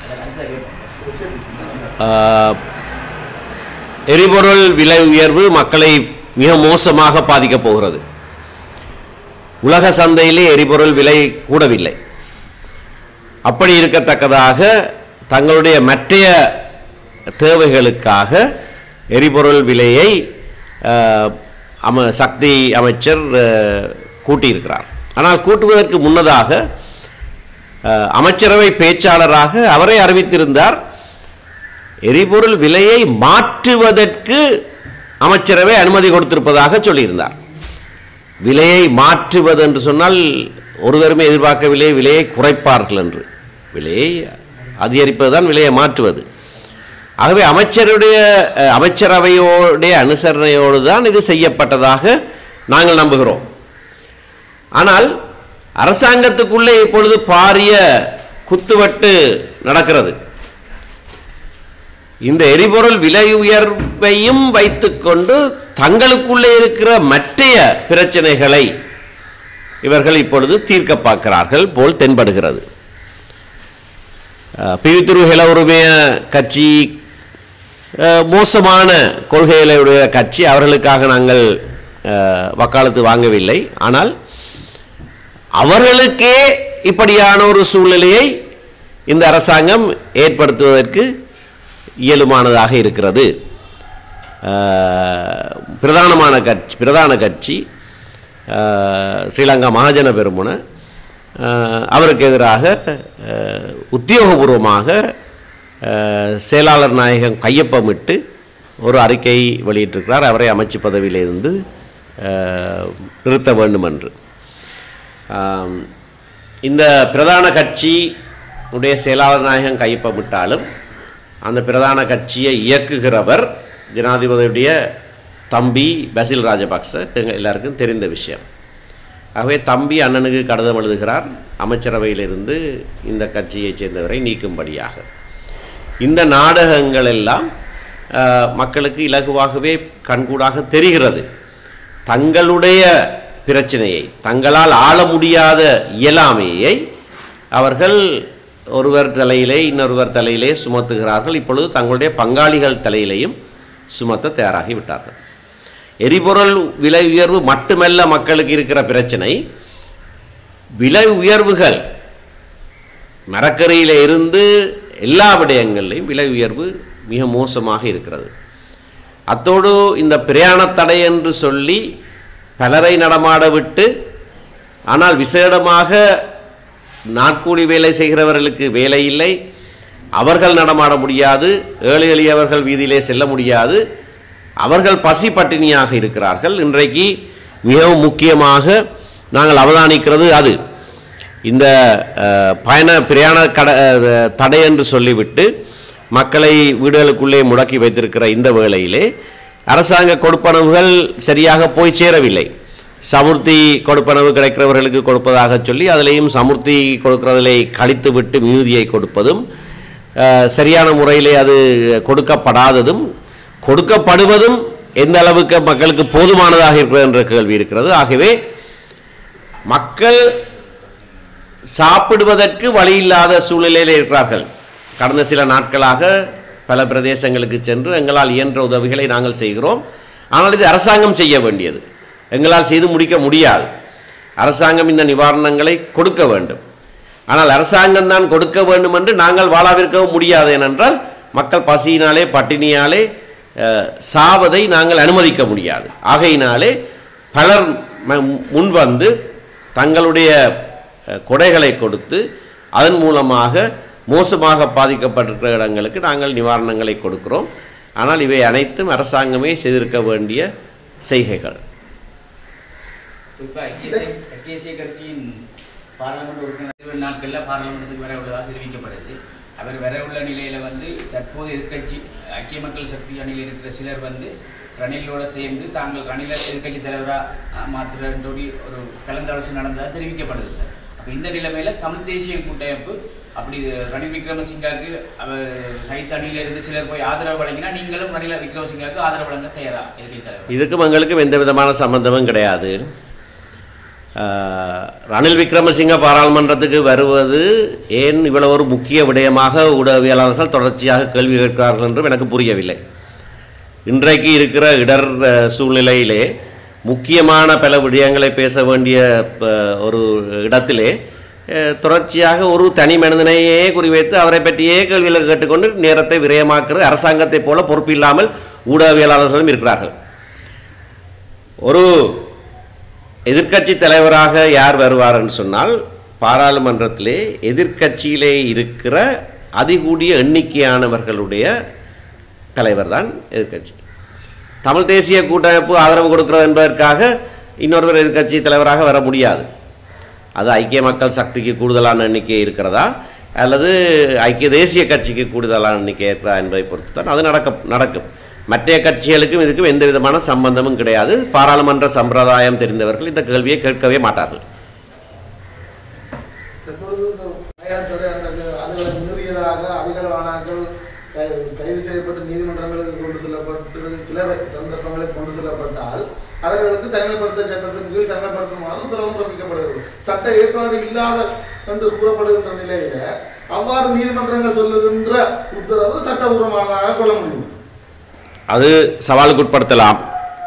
ஆஹ், எரிபொருள் விலை உயர்வு மக்களை மிக மோசமாக பாதிக்கப் போகிறது உலக சந்தையிலே எரிபொருள் விலை கூடவில்லை அப்படி இருக்கத்தக்கதாக தங்களுடைய மற்றைய தேவைகளுக்காக எரிபொருள் விலையை ஆஹ், அம சக்தி அமைச்சர் ஆஹ், கூட்டியிருக்கிறார் ஆனால் கூட்டுவதற்கு முன்னதாக ஆஹ், அமைச்சரவை பேச்சாளராக அவரே அறிவித்திருந்தார் எரிபொருள் விலையை மாற்றுவதற்கு அமைச்சரவை அனுமதி கொடுத்திருப்பதாக சொல்லியிருந்தார் விலையை மாற்றுவது என்று சொன்னால் ஒருவருமே எதிர்பார்க்கவில்லை விலையை குறைப்பார்கள் என்று விலையை அதிகரிப்பதுதான் விலையை மாற்றுவது ஆகவே அமைச்சருடைய அஹ், அமைச்சரவையோடைய அனுசரணையோடு தான் இது செய்யப்பட்டதாக நாங்கள் நம்புகிறோம் ஆனால் அரசாங்கத்துக்குள்ளே இப்பொழுது பாரிய குத்துவட்டு நடக்கிறது இந்த எரிபொருள் விலை உயர்வையும் வைத்துக்கொண்டு தங்களுக்குள்ளே இருக்கிற மற்றைய பிரச்சனைகளை இவர்கள் இப்பொழுது தீர்க்க பார்க்கிறார்கள் போல் தென்படுகிறது அஹ், பிவித்துரு ஹெலவுரிமைய கட்சி அஹ், மோசமான கொள்கைகளுடைய கட்சி அவர்களுக்காக நாங்கள் அஹ், வக்காலத்து வாங்கவில்லை ஆனால் அவர்களுக்கே இப்படியான ஒரு சூழ்நிலையை இந்த அரசாங்கம் ஏற்படுத்துவதற்கு இயலுமானதாக இருக்கிறது அஹ், பிரதானமான கட்சி பிரதான கட்சி அஹ், ஸ்ரீலங்கா மகாஜன பெருமுன அஹ், அவருக்கு எதிராக அஹ், உத்தியோகபூர்வமாக அஹ், செயலாளர் நாயகம் கையொப்பமிட்டு ஒரு அறிக்கை வெளியிட்டிருக்கிறார் அவரை அமைச்சு பதவியிலிருந்து அஹ், நிறுத்த வேண்டும் என்று ஆம், இந்த பிரதான கட்சி உடைய செயலாளர் நாயகம் கையொப்பமிட்டாலும் அந்த பிரதான கட்சியை இயக்குகிறவர் ஜனாதிபதியுடைய தம்பி பசில் ராஜபக்ச தெங்க- எல்லாருக்கும் தெரிந்த விஷயம் ஆகவே தம்பி அண்ணனுக்கு கடிதம் எழுதுகிறார் அமைச்சரவையிலிருந்து இந்த கட்சியைச் சேர்ந்தவரை நீக்கும்படியாக இந்த நாடகங்கள் எல்லாம் அஹ், மக்களுக்கு இலகுவாகவே கண்கூடாக தெரிகிறது தங்களுடைய பிரச்சனையை தங்களால் ஆள முடியாத இயலாமையை அவர்கள் ஒருவர் தலையிலே இன்னொருவர் தலையிலே சுமத்துகிறார்கள் இப்பொழுது தங்களுடைய பங்காளிகள் தலையிலேயும் சுமத்த தயாராகி விட்டார்கள் எரிபொருள் விலை உயர்வு மட்டுமல்ல மக்களுக்கு இருக்கிற பிரச்சனை விலை உயர்வுகள் மரக்கரையில் இருந்து எல்லா விடயங்கள்லையும் விலை உயர்வு மிக மோசமாக இருக்கிறது அத்தோடு இந்த பிரயாண தடை என்று சொல்லி பலரை நடமாட விட்டு ஆனால் விசேடமாக நாட்கூலி வேலை செய்கிறவர்களுக்கு வேலை இல்லை அவர்கள் நடமாட முடியாது ஏழை எளியவர்கள் வீதியிலே செல்ல முடியாது அவர்கள் பசி பட்டினியாக இருக்கிறார்கள் இன்றைக்கு மிகவும் முக்கியமாக நாங்கள் அவதானிக்கிறது அது இந்த அஹ், பயண பிரயாண கட அஹ், தடை என்று சொல்லிவிட்டு மக்களை வீடுகளுக்குள்ளே முடக்கி வைத்திருக்கிற இந்த வேளையிலே அரசாங்க கொடுப்பனவுகள் சரியாக போய் சேரவில்லை சமுர்த்தி கொடுப்பனவு கிடைக்கிறவர்களுக்கு கொடுப்பதாக சொல்லி அதிலேயும் சமுர்த்தி கொடுக்கிறதிலே கழித்து விட்டு மிகுதியை கொடுப்பதும் அஹ், சரியான முறையிலே அது கொடுக்கப்படாததும் கொடுக்கப்படுவதும் எந்த அளவுக்கு மக்களுக்கு போதுமானதாக இருக்கிறது என்ற கேள்வி இருக்கிறது ஆகவே மக்கள் சாப்பிடுவதற்கு வழி இல்லாத சூழ்நிலையில் இருக்கிறார்கள் கடந்த சில நாட்களாக பல பிரதேசங்களுக்கு சென்று எங்களால் இயன்ற உதவிகளை நாங்கள் செய்கிறோம் ஆனால் இது அரசாங்கம் செய்ய வேண்டியது எங்களால் செய்து முடிக்க முடியாது அரசாங்கம் இந்த நிவாரணங்களை கொடுக்க வேண்டும் ஆனால் அரசாங்கம் தான் கொடுக்க வேண்டும் என்று நாங்கள் வாழாவிருக்கவும் முடியாது ஏனென்றால் மக்கள் பசியினாலே பட்டினியாலே அஹ், சாவதை நாங்கள் அனுமதிக்க முடியாது ஆகையினாலே பலர் ம- முன்வந்து தங்களுடைய அஹ், கொடைகளை கொடுத்து அதன் மூலமாக மோசமாக பாதிக்கப்பட்டிருக்கிற இடங்களுக்கு நாங்கள் நிவாரணங்களை கொடுக்கிறோம் ஆனால் இவை அனைத்தும் அரசாங்கமே செய்திருக்க வேண்டிய செய்கைகள் இப்ப ஐக்கிய தேசிய- ஐக்கிய தேசிய கட்சியின் பாராளுமன்ற உறுப்பினர் இருபது நாட்கள்ல பாராளுமன்றத்துக்கு வர உள்ளதாக தெரிவிக்கப்படுது அவர் வர உள்ள நிலையில வந்து தற்போது எதிர்க்கட்சி ஐக்கிய மக்கள் சக்தி அணியில் இருக்கிற சிலர் வந்து ரணிலோட சேர்ந்து தாங்கள் ரணில எதிர்க்கட்சி தலைவராக மாற்றுறன்றோடி ஒரு கலந்தாலோசனை நடந்ததாக தெரிவிக்கப்படுது சார் அப்ப இந்த நிலைமையில தமிழ் தேசிய கூட்டமைப்பு அப்படி ரணில் விக்ரமசிங்காவுக்கு அவர் சைத் அணியில இருந்து சிலர் போய் ஆதரவு வழங்கினா நீங்களும் ரணில விக்ரமசிங்காவுக்கு ஆதரவு வழங்க தயாரா எதிர்க்கட்சி தலைவர் இதுக்கும் எங்களுக்கும் எந்த விதமான சம்பந்தமும் கிடையாது ஆஹ், ரணில் விக்ரமசிங்க பாராளுமன்றத்துக்கு வருவது ஏன் இவ்வளவு ஒரு முக்கிய விடயமாக ஊடகவியலாளர்கள் தொடர்ச்சியாக கேள்வி கேட்கிறார்கள் என்றும் எனக்கு புரியவில்லை இன்றைக்கு இருக்கிற இடர் அஹ், சூழ்நிலையிலே முக்கியமான பல விடயங்களை பேச வேண்டிய ப- ஒரு இடத்திலே அஹ், தொடர்ச்சியாக ஒரு தனி மனிதனையே குறிவைத்து அவரை பற்றியே கேள்விகளை கேட்டுக்கொண்டு நேரத்தை விரயமாக்குறது அரசாங்கத்தைப் போல பொறுப்பில்லாமல் ஊடகவியலாளர்களும் இருக்கிறார்கள் ஒரு எதிர்க்கட்சி தலைவராக யார் வருவார்னு சொன்னால் பாராளுமன்றத்திலே எதிர்க்கட்சியிலே இருக்கிற அதிகூடிய எண்ணிக்கையானவர்களுடைய தலைவர் தான் எதிர்க்கட்சி தமிழ் தேசிய கூட்டமைப்பு ஆதரவு கொடுக்கிறது என்பதற்காக இன்னொருவர் எதிர்க்கட்சி தலைவராக வர முடியாது அது ஐக்கிய மக்கள் சக்திக்கு கூடுதலான எண்ணிக்கை இருக்கிறதா அல்லது ஐக்கிய தேசிய கட்சிக்கு கூடுதலான எண்ணிக்கை இருக்கிறதா என்பதை பொறுத்து தான் அது நடக்க நடக்கும் மற்ற கட்சிகளுக்கும் இதுக்கும் எந்த விதமான சம்பந்தமும் கிடையாது பாராளுமன்ற சம்பிரதாயம் தெரிந்தவர்கள் இந்த கேள்வியை கேட்கவே மாட்டார்கள் தற்பொழுது இந்த பயணத்துறை அந்த அதுகளை மீறியதாக அதிகளவானாக்கள் கை- கைது செய்யப்பட்டு நீதிமன்றங்களுக்கு கொண்டு செல்லப்பட்டு சில சந்தர்ப்பங்களில் கொண்டு செல்லப்பட்டால் அவர்களுக்கு தனிமைப்படுத்த சட்டத்தின் கீழ் தனிமைப்படுத்துமாறு உத்தரவு பிறப்பிக்கப்படுகிறது சட்ட ஏற்பாடு இல்லாத என்று கூறப்படுகின்ற நிலையில அவ்வாறு நீதிமன்றங்கள் சொல்லுகின்ற உத்தரவு சட்டபூர்வமானதாக கொள்ள முடியும் அது சவாலுக்கு உட்படுத்தலாம்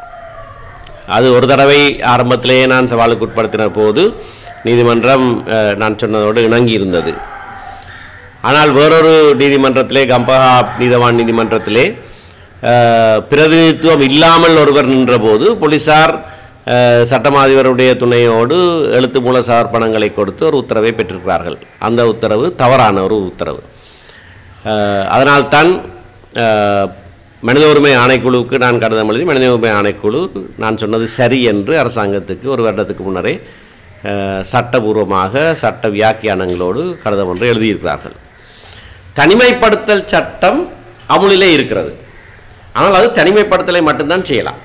அது ஒரு தடவை ஆரம்பத்திலேயே நான் சவாலுக்கு உட்படுத்தின போது நீதிமன்றம் அஹ், நான் சொன்னதோடு இணங்கி இருந்தது ஆனால் வேறொரு நீதிமன்றத்திலே கம்பஹா நீதவான் நீதிமன்றத்திலே அஹ், பிரதிநிதித்துவம் இல்லாமல் ஒருவர் நின்றபோது போலீசார் அஹ், சட்டமா அதிபருடைய துணையோடு எழுத்து மூல சமர்ப்பணங்களை கொடுத்து ஒரு உத்தரவை பெற்றிருக்கிறார்கள் அந்த உத்தரவு தவறான ஒரு உத்தரவு அஹ், அதனால்தான் அஹ், மனித உரிமை ஆணைக்குழுவுக்கு நான் கடிதம் எழுதி மனித உரிமை ஆணைக்குழு நான் சொன்னது சரி என்று அரசாங்கத்துக்கு ஒரு வருடத்துக்கு முன்னரே அஹ், சட்டபூர்வமாக சட்ட வியாக்கியானங்களோடு கடிதம் ஒன்று எழுதியிருக்கிறார்கள் தனிமைப்படுத்தல் சட்டம் அமுலிலே இருக்கிறது ஆனால் அது தனிமைப்படுத்தலை மட்டும்தான் செய்யலாம்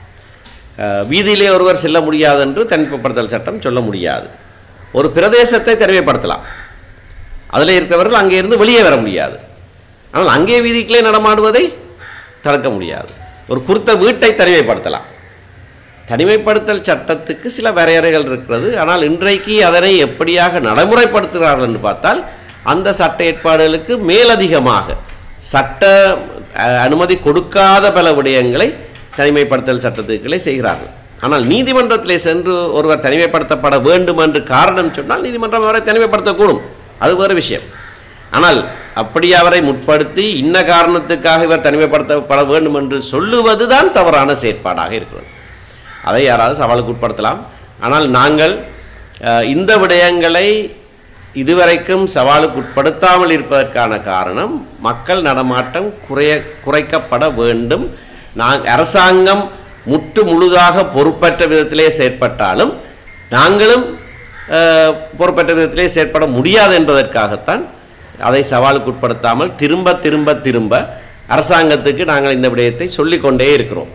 அஹ், வீதியிலே ஒருவர் செல்ல முடியாது என்று தனிமைப்படுத்தல் சட்டம் சொல்ல முடியாது ஒரு பிரதேசத்தை தனிமைப்படுத்தலாம் அதில் இருக்கிறவர்கள் அங்கே இருந்து வெளியே வர முடியாது ஆனால் அங்கே வீதிக்குள்ளே நடமாடுவதை தடுக்க முடியாது ஒரு குறித்த வீட்டை தனிமைப்படுத்தலாம் தனிமைப்படுத்தல் சட்டத்துக்கு சில வரையறைகள் இருக்கிறது ஆனால் இன்றைக்கு அதனை எப்படியாக நடைமுறைப்படுத்துகிறார்கள் என்று பார்த்தால் அந்த சட்ட ஏற்பாடுகளுக்கு மேலதிகமாக சட்ட அஹ், அனுமதி கொடுக்காத பல விடயங்களை தனிமைப்படுத்தல் சட்டத்துக்களை செய்கிறார்கள் ஆனால் நீதிமன்றத்திலே சென்று ஒருவர் தனிமைப்படுத்தப்பட வேண்டும் என்று காரணம் சொன்னால் நீதிமன்றம் அவரை தனிமைப்படுத்தக்கூடும் அது வேறு விஷயம் ஆனால் அப்படி அவரை முற்படுத்தி இன்ன காரணத்துக்காக இவர் தனிமைப்படுத்தப்பட வேண்டும் என்று சொல்லுவதுதான் தவறான செயற்பாடாக இருக்கிறது அதை யாராவது சவாலுக்கு உட்படுத்தலாம் ஆனால் நாங்கள் அஹ், இந்த விடயங்களை இதுவரைக்கும் சவாலுக்கு உட்படுத்தாமல் இருப்பதற்கான காரணம் மக்கள் நடமாட்டம் குறைய குறைக்கப்பட வேண்டும் நான் அரசாங்கம் முற்று முழுதாக பொறுப்பற்ற விதத்திலே செயற்பட்டாலும் நாங்களும் அஹ், பொறுப்பற்ற விதத்திலே செயற்பட முடியாது என்பதற்காகத்தான் அதை சவாலுக்கு உட்படுத்தாமல் திரும்ப திரும்ப திரும்ப அரசாங்கத்துக்கு நாங்கள் இந்த விடயத்தை சொல்லிக்கொண்டே இருக்கிறோம்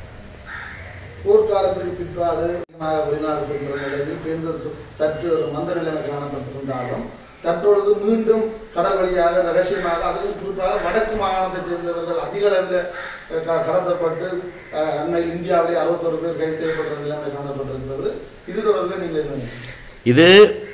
போர்க்காலத்துக்கு பிற்பாடு அதிகமாக வெளிநாடு சென்ற நிலையில் பேருந்து சு- சற்று ஒரு மந்த நிலைமை காணப்பட்டிருந்தாலும் தற்பொழுது மீண்டும் கடல் வழியாக ரகசியமாக அதுவும் குறிப்பாக வடக்கு மாகாணத்தைச் சேர்ந்தவர்கள் அதிக அளவில் அஹ், க- கடத்தப்பட்டு அஹ், அண்மையில் இந்தியாவிலே அறுபத்தொரு பேர் கைது செய்யப்பட்ட நிலைமை காணப்பட்டிருக்கிறது இது தொடர்பில் நீங்கள் என்ன நினைக்கிறீங்க? இது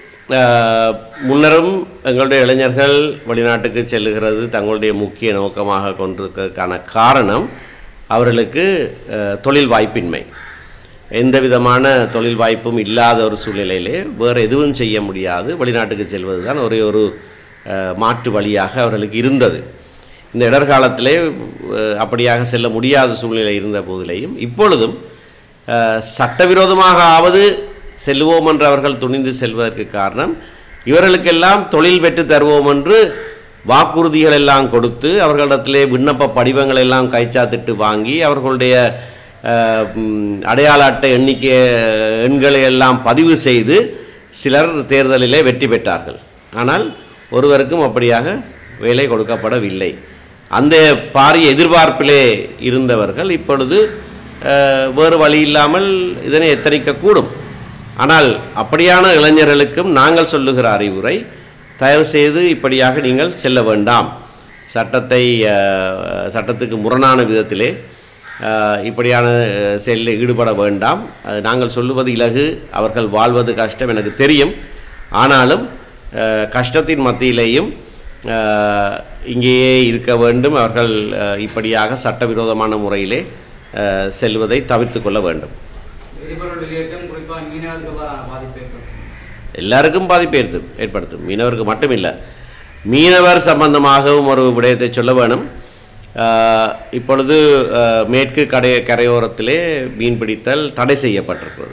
அஹ், முன்னரும் எங்களுடைய இளைஞர்கள் வெளிநாட்டுக்கு செல்லுகிறது தங்களுடைய முக்கிய நோக்கமாக கொண்டிருக்கிறதுக்கான காரணம் அவர்களுக்கு அஹ், தொழில் வாய்ப்பின்மை எந்த விதமான தொழில் வாய்ப்பும் இல்லாத ஒரு சூழ்நிலையிலே வேறு எதுவும் செய்ய முடியாது வெளிநாட்டுக்கு செல்வது தான் ஒரே ஒரு அஹ், மாற்று வழியாக அவர்களுக்கு இருந்தது இந்த இடர்காலத்திலே அஹ், அப்படியாக செல்ல முடியாத சூழ்நிலை இருந்த போதிலேயும் இப்பொழுதும் அஹ், சட்டவிரோதமாக ஆவது செல்வோம் என்று அவர்கள் துணிந்து செல்வதற்கு காரணம் இவர்களுக்கெல்லாம் தொழில் பெற்று தருவோம் என்று வாக்குறுதிகள் எல்லாம் கொடுத்து அவர்களிடத்திலே விண்ணப்ப படிவங்கள் எல்லாம் கைச்சாத்திட்டு வாங்கி அவர்களுடைய அஹ், ம், அடையாள அட்டை எண்ணிக்கை எண்களை எல்லாம் பதிவு செய்து சிலர் தேர்தலிலே வெற்றி பெற்றார்கள் ஆனால் ஒருவருக்கும் அப்படியாக வேலை கொடுக்கப்படவில்லை அந்த பாரிய எதிர்பார்ப்பிலே இருந்தவர்கள் இப்பொழுது அஹ், வேறு வழி இல்லாமல் இதனை எத்தனிக்கக்கூடும் ஆனால் அப்படியான இளைஞர்களுக்கும் நாங்கள் சொல்லுகிற அறிவுரை தயவு செய்து இப்படியாக நீங்கள் செல்ல வேண்டாம் சட்டத்தை அஹ், சட்டத்துக்கு முரணான விதத்திலே அஹ், இப்படியான அஹ், செயலில் ஈடுபட வேண்டாம் அது நாங்கள் சொல்லுவது இலகு அவர்கள் வாழ்வது கஷ்டம் எனக்கு தெரியும் ஆனாலும் அஹ், கஷ்டத்தின் மத்தியிலேயும் அஹ், இங்கேயே இருக்க வேண்டும் அவர்கள் அஹ், இப்படியாக சட்டவிரோதமான முறையிலே அஹ், செல்வதை தவிர்த்து கொள்ள வேண்டும் எரிபொருள் வெளியேற்றம் குறிப்பாக மீனவர்களுக்கு பா- பாதிப்பு ஏற்படும் எல்லாருக்கும் பாதிப்பு ஏற்படுத்தும் ஏற்படுத்தும் மீனவருக்கு மட்டும் இல்லை மீனவர் சம்பந்தமாகவும் ஒரு விடயத்தை சொல்ல வேணும் ஆஹ், இப்பொழுது ஆஹ், மேற்கு கடை கரையோரத்திலே மீன் பிடித்தல் தடை செய்யப்பட்டிருக்கிறது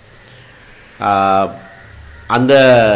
ஆஹ், அந்த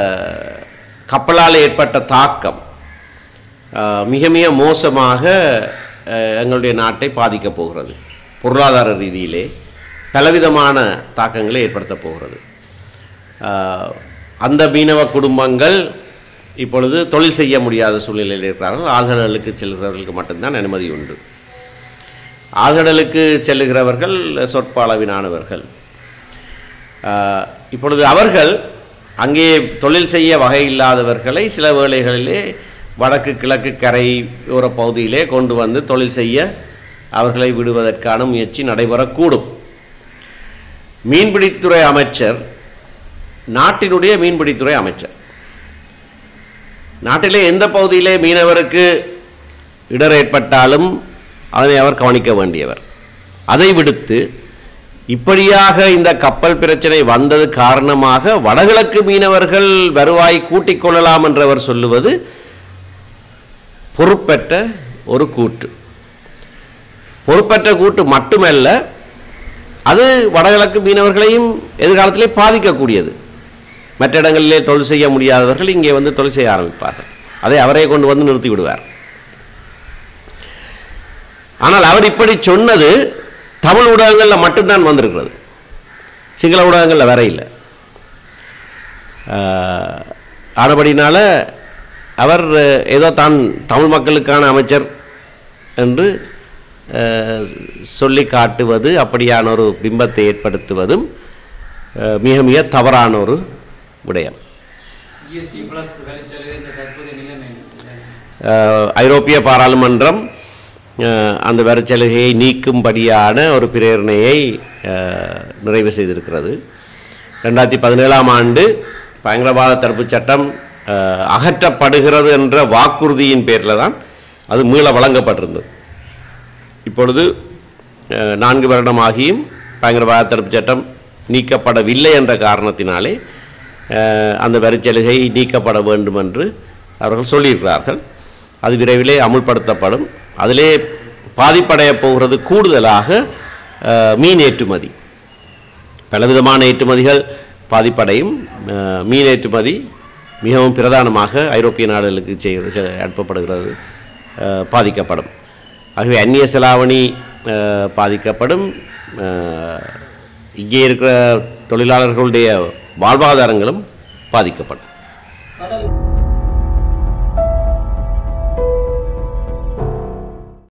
கப்பலால் ஏற்பட்ட தாக்கம் ஆஹ், மிக மிக மோசமாக ஆஹ், எங்களுடைய நாட்டை பாதிக்கப் போகிறது பொருளாதார ரீதியிலே பலவிதமான தாக்கங்களை ஏற்படுத்தப் போகிறது ஆஹ், அந்த மீனவ குடும்பங்கள் இப்பொழுது தொழில் செய்ய முடியாத சூழ்நிலையில் இருக்கிறார்கள் ஆழ்கடலுக்கு செல்கிறவர்களுக்கு மட்டும்தான் அனுமதி உண்டு ஆழ்கடலுக்கு செல்லுகிறவர்கள் சொற்ப அளவினானவர்கள் ஆஹ், இப்பொழுது அவர்கள் அங்கே தொழில் செய்ய வகை இல்லாதவர்களை சில வேளைகளிலே வடக்கு கிழக்கு கரை ஓர பகுதியிலே கொண்டு வந்து தொழில் செய்ய அவர்களை விடுவதற்கான முயற்சி நடைபெறக்கூடும் மீன்பிடித்துறை அமைச்சர் நாட்டினுடைய மீன்பிடித்துறை அமைச்சர் நாட்டிலே எந்த பகுதியிலே மீனவருக்கு இடர் ஏற்பட்டாலும் அதனை அவர் கவனிக்க வேண்டியவர் அதை விடுத்து இப்படியாக இந்த கப்பல் பிரச்சனை வந்தது காரணமாக வடகிழக்கு மீனவர்கள் வருவாய் கூட்டிக் கொள்ளலாம் என்றவர் சொல்லுவது பொறுப்பற்ற ஒரு கூற்று பொறுப்பற்ற கூட்டு மட்டுமல்ல அது வடகிழக்கு மீனவர்களையும் எதிர்காலத்திலே பாதிக்கக்கூடியது மற்ற இடங்களிலே தொழில் செய்ய முடியாதவர்கள் இங்கே வந்து தொழில் செய்ய ஆரம்பிப்பார்கள் அதை அவரே கொண்டு வந்து நிறுத்தி விடுவார் ஆனால் அவர் இப்படி சொன்னது தமிழ் ஊடகங்களில் மட்டும்தான் வந்திருக்கிறது சிங்கள ஊடகங்களில் வேற இல்லை ஆஹ், ஆனபடினால அவர் அஹ், ஏதோ தான் தமிழ் மக்களுக்கான அமைச்சர் என்று அஹ், சொல்லி காட்டுவது அப்படியான ஒரு பிம்பத்தை ஏற்படுத்துவதும் அஹ், மிக மிக தவறான ஒரு விடயம் ஜிஎஸ்டி பிளஸ் விளைச்சல் இந்த தற்போதைய நிலைமை அஹ், ஐரோப்பிய பாராளுமன்றம் அஹ், அந்த வரிச்சலுகையை நீக்கும்படியான ஒரு பிரேரணையை அஹ், நிறைவு செய்திருக்கிறது ரெண்டாயிரத்தி பதினேழாம் ஆண்டு பயங்கரவாத தடுப்புச் சட்டம் அஹ், அகற்றப்படுகிறது என்ற வாக்குறுதியின் பேரில் தான் அது மீள வழங்கப்பட்டிருந்தது இப்பொழுது அஹ், நான்கு வருடமாகியும் பயங்கரவாத தடுப்புச் சட்டம் நீக்கப்படவில்லை என்ற காரணத்தினாலே அஹ், அந்த வரிச்சலுகை நீக்கப்பட வேண்டும் என்று அவர்கள் சொல்லியிருக்கிறார்கள் அது விரைவிலே அமுல்படுத்தப்படும் அதிலே பாதிப்படைய போகிறது கூடுதலாக அஹ், மீன் ஏற்றுமதி பலவிதமான ஏற்றுமதிகள் பாதிப்படையும் அஹ், மீன் ஏற்றுமதி மிகவும் பிரதானமாக ஐரோப்பிய நாடுகளுக்கு செய்கிறது செ- அனுப்பப்படுகிறது அஹ், பாதிக்கப்படும் ஆகவே அந்நிய செலாவணி அஹ், பாதிக்கப்படும் அஹ், இங்கே இருக்கிற தொழிலாளர்களுடைய வாழ்வாதாரங்களும் பாதிக்கப்படும் கடல்